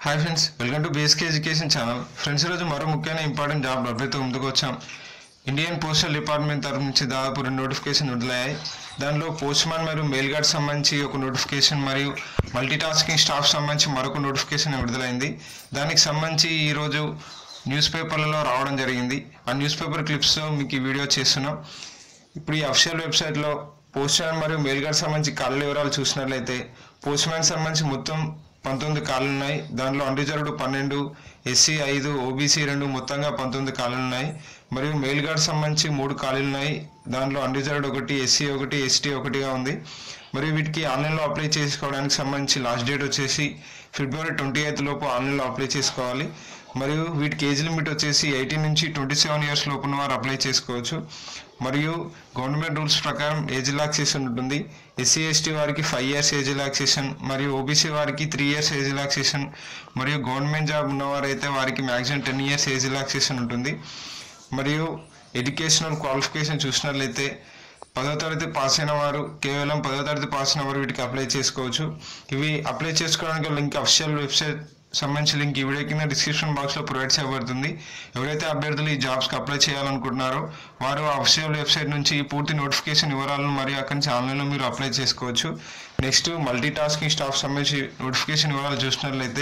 hi friends welcome to బేస్కే education channel friends ఈరోజు మరో ముఖ్యమైన ఇంపార్టెంట్ జాబ్ అప్డేట్తో ముందుకు వచ్చాం ఇండియన్ పోస్టల్ డిపార్ట్మెంట్ తరఫు నుంచి దాదాపు రెండు నోటిఫికేషన్ విడుదలయ్యాయి దానిలో పోస్ట్ మ్యాన్ మరియు మెయిల్ గార్డ్ సంబంధించి ఒక నోటిఫికేషన్ మరియు మల్టీ టాస్కింగ్ స్టాఫ్ సంబంధించి మరొక నోటిఫికేషన్ విడుదలైంది దానికి సంబంధించి ఈరోజు న్యూస్ పేపర్లలో రావడం జరిగింది ఆ న్యూస్ పేపర్ క్లిప్స్తో మీకు ఈ వీడియో చేస్తున్నాం ఇప్పుడు ఈ అఫిషియల్ వెబ్సైట్లో పోస్ట్ మ్యాన్ మరియు మెయిల్ గార్డ్ సంబంధించి ఖాళీ వివరాలు చూసినట్లయితే పోస్ట్ మ్యాన్ సంబంధించి మొత్తం పంతొమ్మిది ఖాళీలు ఉన్నాయి దాంట్లో అన్రిజర్వ్డ్ పన్నెండు ఎస్సీ ఐదు ఓబీసీ రెండు మొత్తంగా పంతొమ్మిది ఖాళీలు ఉన్నాయి మరియు మెయిల్ గార్డ్ సంబంధించి మూడు ఖాళీలు ఉన్నాయి దాంట్లో అన్రిజర్వ్డ్ ఒకటి ఎస్సీ ఒకటి ఎస్టీ ఒకటిగా ఉంది మరియు వీటికి ఆన్లైన్లో అప్లై చేసుకోవడానికి సంబంధించి లాస్ట్ డేట్ వచ్చేసి ఫిబ్రవరి ట్వంటీ ఎయిత్ లోపు ఆన్లైన్లో అప్లై చేసుకోవాలి మరియు వీటికి ఏజ్ లిమిట్ వచ్చేసి ఎయిటీన్ నుంచి ట్వంటీ సెవెన్ ఇయర్స్ లోపు ఉన్న వారు అప్లై చేసుకోవచ్చు మరియు గవర్నమెంట్ రూల్స్ ప్రకారం ఏజ్ రిలాక్సేషన్ ఉంటుంది ఎస్సీ ఎస్టీ వారికి ఫైవ్ ఇయర్స్ ఏజ్ రిలాక్సేషన్ మరియు ఓబీసీ వారికి త్రీ ఇయర్స్ ఏజ్ రిలాక్సేషన్ మరియు గవర్నమెంట్ జాబ్ ఉన్నవారైతే వారికి maximum ten years age relaxation ఉంటుంది మరియు ఎడ్యుకేషనల్ క్వాలిఫికేషన్ చూసినట్లయితే పదో తరగతి పాస్ అయిన వారు కేవలం పదో తరగతి పాస్ అయిన వారు వీటికి అప్లై చేసుకోవచ్చు ఇవి అప్లై చేసుకోవడానికి లింక్ అఫిషియల్ వెబ్సైట్ సంబంధించి లింక్ ఈ వీడియో కింద డిస్క్రిప్షన్ బాక్స్లో ప్రొవైడ్ చేయబడుతుంది ఎవరైతే అభ్యర్థులు ఈ జాబ్స్కి అప్లై చేయాలనుకుంటున్నారో వారు అఫిషియల్ వెబ్సైట్ నుంచి ఈ పూర్తి నోటిఫికేషన్ వివరాలను మరియు అక్కడి నుంచి ఆన్లైన్లో మీరు అప్లై చేసుకోవచ్చు నెక్స్ట్ మల్టీ టాస్కింగ్ స్టాఫ్ సంబంధించి నోటిఫికేషన్ వివరాలు చూసినట్లయితే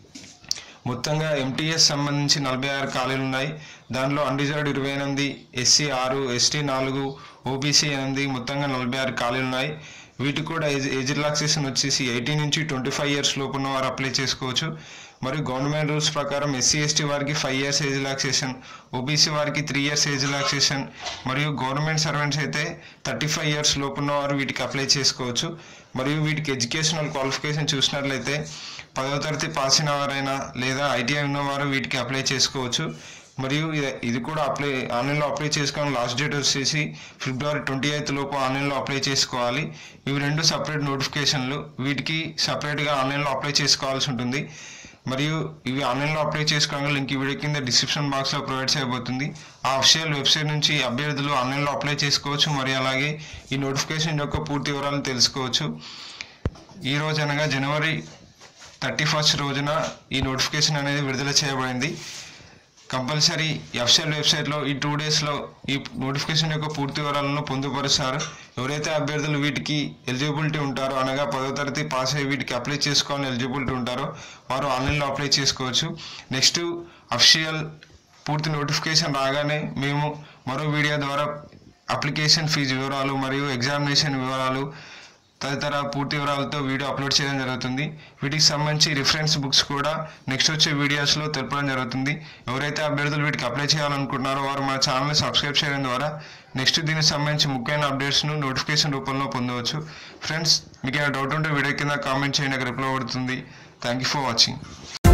మొత్తంగా ఎంటీఎస్ సంబంధించి నలభై ఆరు ఖాళీలు ఉన్నాయి దానిలో అన్రిజర్వ్డ్ ఇరవై ఎనిమిది ఎస్సీ ఆరు ఎస్టీ నాలుగు ఓబీసీ ఎనిమిది మొత్తంగా నలభై ఆరు ఖాళీలు ఉన్నాయి వీటికి కూడా ఏజ్ ఏజ్ రిలాక్సేషన్ వచ్చేసి ఎయిటీన్ నుంచి ట్వంటీ ఫైవ్ ఇయర్స్ లోపు ఉన్న వారు అప్లై చేసుకోవచ్చు మరియు గవర్నమెంట్ రూల్స్ ప్రకారం ఎస్సీ ఎస్టీ వారికి five years age relaxation OBC వారికి త్రీ ఇయర్స్ ఏజ్ రిలాక్సేషన్ మరియు గవర్నమెంట్ సర్వెంట్స్ అయితే థర్టీ ఫైవ్ ఇయర్స్ లోపు ఉన్న వారు వీటికి అప్లై చేసుకోవచ్చు మరియు వీటికి ఎడ్యుకేషనల్ క్వాలిఫికేషన్ చూసినట్లయితే పదవ తరగతి పాస్ అయిన వారైనా లేదా ఐటీఐ ఉన్నవారు వీటికి అప్లై చేసుకోవచ్చు మరియు ఇది ఇది కూడా అప్లై ఆన్లైన్లో అప్లై చేసుకోవడం లాస్ట్ డేట్ వచ్చేసి ఫిబ్రవరి ట్వంటీ ఎయిత్ లోపు ఆన్లైన్లో అప్లై చేసుకోవాలి ఇవి రెండు సపరేట్ నోటిఫికేషన్లు వీటికి సపరేట్గా ఆన్లైన్లో అప్లై చేసుకోవాల్సి ఉంటుంది మరియు ఇవి ఆన్లైన్లో అప్లై చేసుకోవడానికి లింక్ ఈ వీడియో కింద డిస్క్రిప్షన్ బాక్స్లో ప్రొవైడ్ చేయబోతుంది ఆ అఫిషియల్ వెబ్సైట్ నుంచి అభ్యర్థులు ఆన్లైన్లో అప్లై చేసుకోవచ్చు మరియు అలాగే ఈ నోటిఫికేషన్ యొక్క పూర్తి వివరాలను తెలుసుకోవచ్చు ఈ రోజు అనగా జనవరి థర్టీ ఫస్ట్ రోజున ఈ నోటిఫికేషన్ అనేది విడుదల చేయబడింది కంపల్సరీ అఫిషియల్ వెబ్సైట్లో ఈ టూ డేస్లో ఈ నోటిఫికేషన్ యొక్క పూర్తి వివరాలను పొందుపరుస్తారు ఎవరైతే అభ్యర్థులు వీటికి ఎలిజిబిలిటీ ఉంటారో అనగా పదో తరగతి పాస్ అయ్యి వీటికి అప్లై చేసుకోవాలని ఎలిజిబిలిటీ ఉంటారో వారు ఆన్లైన్లో అప్లై చేసుకోవచ్చు నెక్స్ట్ అఫిషియల్ పూర్తి నోటిఫికేషన్ రాగానే మేము మరో వీడియో ద్వారా అప్లికేషన్ ఫీజు వివరాలు మరియు ఎగ్జామినేషన్ వివరాలు తదితర పూర్తి వివరాలతో వీడియో అప్లోడ్ చేయడం జరుగుతుంది వీటికి సంబంధించి రిఫరెన్స్ బుక్స్ కూడా నెక్స్ట్ వచ్చే వీడియోస్లో తెలపడం జరుగుతుంది ఎవరైతే అభ్యర్థులు వీటికి అప్లై చేయాలనుకుంటున్నారో వారు మన ఛానల్ని సబ్స్క్రైబ్ చేయడం ద్వారా నెక్స్ట్ దీనికి సంబంధించి ముఖ్యమైన అప్డేట్స్ను నోటిఫికేషన్ రూపంలో పొందవచ్చు ఫ్రెండ్స్ మీకు ఏమైనా డౌట్ ఉంటే వీడియో కింద కామెంట్ చేయండి అక్కడ రిప్లై పడుతుంది థ్యాంక్ యూ ఫర్ వాచింగ్